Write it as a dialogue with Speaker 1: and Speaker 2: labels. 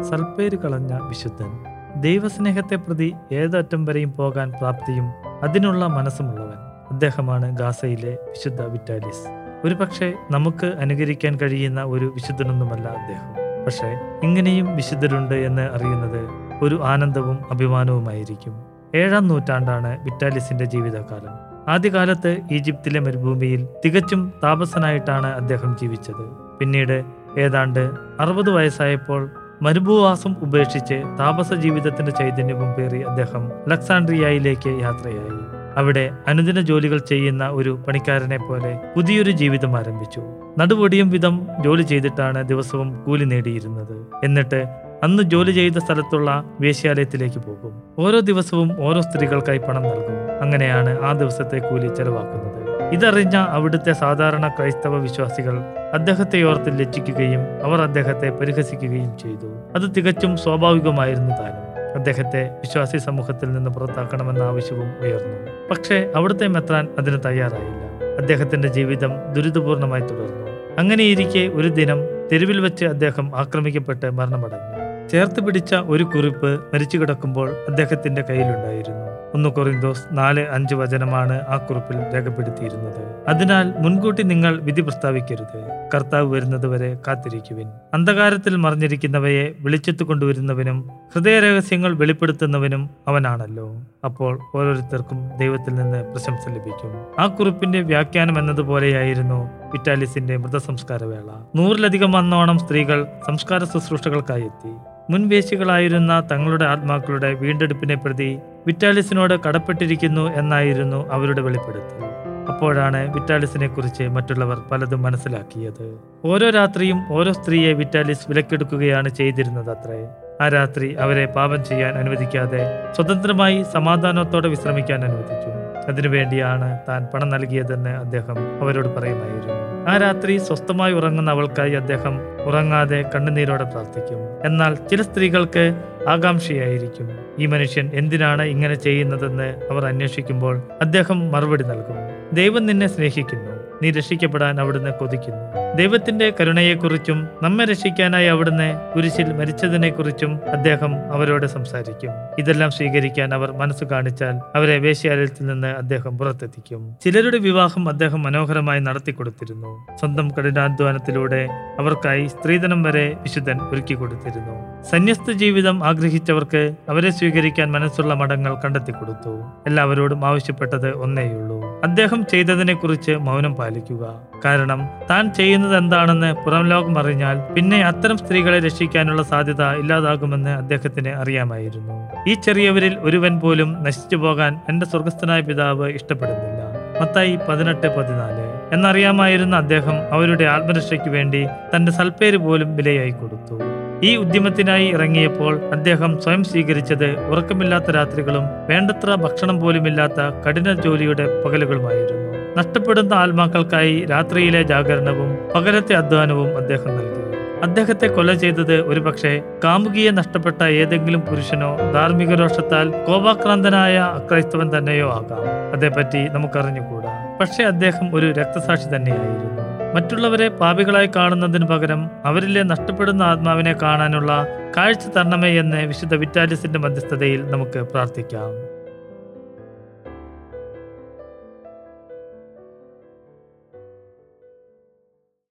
Speaker 1: സൽപ്പേര് കളഞ്ഞ വിശുദ്ധൻ ദൈവസ്നേഹത്തെ പ്രതി ഏതറ്റം വരെയും പോകാൻ പ്രാപ്തിയും അതിനുള്ള മനസ്സുമുള്ളവൻ അദ്ദേഹമാണ് ഗാസയിലെ വിശുദ്ധ വിറ്റാലിസ് ഒരുപക്ഷെ നമുക്ക് അനുകരിക്കാൻ കഴിയുന്ന ഒരു വിശുദ്ധനൊന്നുമല്ല അദ്ദേഹം പക്ഷേ ഇങ്ങനെയും വിശുദ്ധരുണ്ട് എന്ന് അറിയുന്നത് ഒരു ആനന്ദവും അഭിമാനവുമായിരിക്കും ഏഴാം നൂറ്റാണ്ടാണ് വിറ്റാലിസിന്റെ ജീവിതകാലം ആദ്യകാലത്ത് ഈജിപ്തിലെ മരുഭൂമിയിൽ തികച്ചും താപസനായിട്ടാണ് അദ്ദേഹം ജീവിച്ചത് പിന്നീട് ഏതാണ്ട് അറുപത് വയസ്സായപ്പോൾ മരുഭൂവാസം ഉപേക്ഷിച്ച് താപസ ജീവിതത്തിന്റെ ചൈതന്യവും പേറി അദ്ദേഹം അലക്സാണ്ട്രിയയിലേക്ക് യാത്രയായി അവിടെ അനുദിന ജോലികൾ ചെയ്യുന്ന ഒരു പണിക്കാരനെ പോലെ പുതിയൊരു ജീവിതം ആരംഭിച്ചു നടുവൊടിയും വിധം ജോലി ചെയ്തിട്ടാണ് ദിവസവും കൂലി നേടിയിരുന്നത് എന്നിട്ട് അന്ന് ജോലി ചെയ്ത സ്ഥലത്തുള്ള വേശ്യാലയത്തിലേക്ക് പോകും ഓരോ ദിവസവും ഓരോ സ്ത്രീകൾക്കായി പണം നൽകും അങ്ങനെയാണ് ആ ദിവസത്തെ കൂലി ചെലവാക്കുന്നത് ഇതറിഞ്ഞ അവിടുത്തെ സാധാരണ ക്രൈസ്തവ വിശ്വാസികൾ അദ്ദേഹത്തെ ഓർത്ത് ലജ്ജിക്കുകയും അവർ അദ്ദേഹത്തെ പരിഹസിക്കുകയും ചെയ്തു അത് തികച്ചും സ്വാഭാവികമായിരുന്നു താനും അദ്ദേഹത്തെ വിശ്വാസി സമൂഹത്തിൽ നിന്ന് പുറത്താക്കണമെന്ന ആവശ്യവും ഉയർന്നു പക്ഷേ അവിടുത്തെ മെത്രാൻ അതിന് തയ്യാറായില്ല അദ്ദേഹത്തിന്റെ ജീവിതം ദുരിതപൂർണമായി തുടർന്നു അങ്ങനെയിരിക്കെ ഒരു ദിനം തെരുവിൽ വെച്ച് അദ്ദേഹം ആക്രമിക്കപ്പെട്ട് മരണമടഞ്ഞു ചേർത്ത് പിടിച്ച ഒരു കുറിപ്പ് മരിച്ചു കിടക്കുമ്പോൾ അദ്ദേഹത്തിന്റെ കയ്യിലുണ്ടായിരുന്നു ഒന്ന് കൊറിന്തോസ് നാല് അഞ്ച് വചനമാണ് ആ കുറിപ്പിൽ രേഖപ്പെടുത്തിയിരുന്നത് അതിനാൽ മുൻകൂട്ടി നിങ്ങൾ വിധി പ്രസ്താവിക്കരുത് കർത്താവ് വരുന്നതുവരെ കാത്തിരിക്കുവിൻ അന്ധകാരത്തിൽ മറിഞ്ഞിരിക്കുന്നവയെ വെളിച്ചത്ത് കൊണ്ടുവരുന്നവനും ഹൃദയരഹസ്യങ്ങൾ വെളിപ്പെടുത്തുന്നവനും അവനാണല്ലോ അപ്പോൾ ഓരോരുത്തർക്കും ദൈവത്തിൽ നിന്ന് പ്രശംസ ലഭിക്കും ആ കുറിപ്പിന്റെ വ്യാഖ്യാനം എന്നതുപോലെയായിരുന്നു വിറ്റാലിസിന്റെ മൃതസംസ്കാര വേള നൂറിലധികം വന്നോണം സ്ത്രീകൾ സംസ്കാര ശുശ്രൂഷകൾക്കായി എത്തി മുൻവേശികളായിരുന്ന തങ്ങളുടെ ആത്മാക്കളുടെ വീണ്ടെടുപ്പിനെ പ്രതി വിറ്റാലിസിനോട് കടപ്പെട്ടിരിക്കുന്നു എന്നായിരുന്നു അവരുടെ വെളിപ്പെടുത്തൽ അപ്പോഴാണ് വിറ്റാലിസിനെ കുറിച്ച് മറ്റുള്ളവർ പലതും മനസ്സിലാക്കിയത് ഓരോ രാത്രിയും ഓരോ സ്ത്രീയെ വിറ്റാലിസ് വിലക്കെടുക്കുകയാണ് ചെയ്തിരുന്നത് അത്രേ ആ രാത്രി അവരെ പാപം ചെയ്യാൻ അനുവദിക്കാതെ സ്വതന്ത്രമായി സമാധാനത്തോടെ വിശ്രമിക്കാൻ അനുവദിച്ചു അതിനുവേണ്ടിയാണ് താൻ പണം നൽകിയതെന്ന് അദ്ദേഹം അവരോട് പറയുമായിരുന്നു ആ രാത്രി സ്വസ്ഥമായി ഉറങ്ങുന്ന അവൾക്കായി അദ്ദേഹം ഉറങ്ങാതെ കണ്ണുനീരോടെ പ്രാർത്ഥിക്കും എന്നാൽ ചില സ്ത്രീകൾക്ക് ആകാംക്ഷയായിരിക്കും ഈ മനുഷ്യൻ എന്തിനാണ് ഇങ്ങനെ ചെയ്യുന്നതെന്ന് അവർ അന്വേഷിക്കുമ്പോൾ അദ്ദേഹം മറുപടി നൽകും ദൈവം നിന്നെ സ്നേഹിക്കുന്നു നീ രക്ഷിക്കപ്പെടാൻ അവിടുന്ന് കൊതിക്കുന്നു ദൈവത്തിന്റെ കരുണയെക്കുറിച്ചും നമ്മെ രക്ഷിക്കാനായി അവിടുന്ന് കുരിശിൽ മരിച്ചതിനെക്കുറിച്ചും അദ്ദേഹം അവരോട് സംസാരിക്കും ഇതെല്ലാം സ്വീകരിക്കാൻ അവർ മനസ്സ് കാണിച്ചാൽ അവരെ വേശ്യാലയത്തിൽ നിന്ന് അദ്ദേഹം പുറത്തെത്തിക്കും ചിലരുടെ വിവാഹം അദ്ദേഹം മനോഹരമായി നടത്തിക്കൊടുത്തിരുന്നു സ്വന്തം കഠിനാധ്വാനത്തിലൂടെ അവർക്കായി സ്ത്രീധനം വരെ വിശുദ്ധൻ ഒരുക്കി കൊടുത്തിരുന്നു സന്യസ്ത ജീവിതം ആഗ്രഹിച്ചവർക്ക് അവരെ സ്വീകരിക്കാൻ മനസ്സുള്ള മഠങ്ങൾ കണ്ടെത്തി കൊടുത്തു എല്ലാവരോടും ആവശ്യപ്പെട്ടത് ഒന്നേയുള്ളൂ അദ്ദേഹം ചെയ്തതിനെക്കുറിച്ച് മൗനം പാലിക്കുക കാരണം താൻ ചെയ്യുന്നത് എന്താണെന്ന് പുറം ലോകം അറിഞ്ഞാൽ പിന്നെ അത്തരം സ്ത്രീകളെ രക്ഷിക്കാനുള്ള സാധ്യത ഇല്ലാതാകുമെന്ന് അദ്ദേഹത്തിന് അറിയാമായിരുന്നു ഈ ചെറിയവരിൽ ഒരുവൻ പോലും നശിച്ചു പോകാൻ എന്റെ സ്വർഗസ്ഥനായ പിതാവ് ഇഷ്ടപ്പെടുന്നില്ല മത്തായി പതിനെട്ട് പതിനാല് എന്നറിയാമായിരുന്ന അദ്ദേഹം അവരുടെ ആത്മരക്ഷയ്ക്ക് വേണ്ടി തന്റെ സൽപ്പേര് പോലും വിലയായി കൊടുത്തു ഈ ഉദ്യമത്തിനായി ഇറങ്ങിയപ്പോൾ അദ്ദേഹം സ്വയം സ്വീകരിച്ചത് ഉറക്കമില്ലാത്ത രാത്രികളും വേണ്ടത്ര ഭക്ഷണം പോലുമില്ലാത്ത കഠിന ജോലിയുടെ പകലുകളുമായിരുന്നു നഷ്ടപ്പെടുന്ന ആത്മാക്കൾക്കായി രാത്രിയിലെ ജാഗരണവും പകലത്തെ അധ്വാനവും അദ്ദേഹം നൽകി അദ്ദേഹത്തെ കൊല ചെയ്തത് ഒരുപക്ഷെ കാമുകിയെ നഷ്ടപ്പെട്ട ഏതെങ്കിലും പുരുഷനോ ധാർമ്മിക രോഷത്താൽ കോപാക്രാന്തനായ അക്രൈസ്തവൻ തന്നെയോ ആകാം അതേപ്പറ്റി നമുക്കറിഞ്ഞുകൂടാ പക്ഷെ അദ്ദേഹം ഒരു രക്തസാക്ഷി തന്നെയായിരുന്നു മറ്റുള്ളവരെ പാപികളായി കാണുന്നതിന് പകരം അവരിലെ നഷ്ടപ്പെടുന്ന ആത്മാവിനെ കാണാനുള്ള കാഴ്ച തരണമേ എന്ന് വിശുദ്ധ വിറ്റാലിസിന്റെ മധ്യസ്ഥതയിൽ നമുക്ക് പ്രാർത്ഥിക്കാം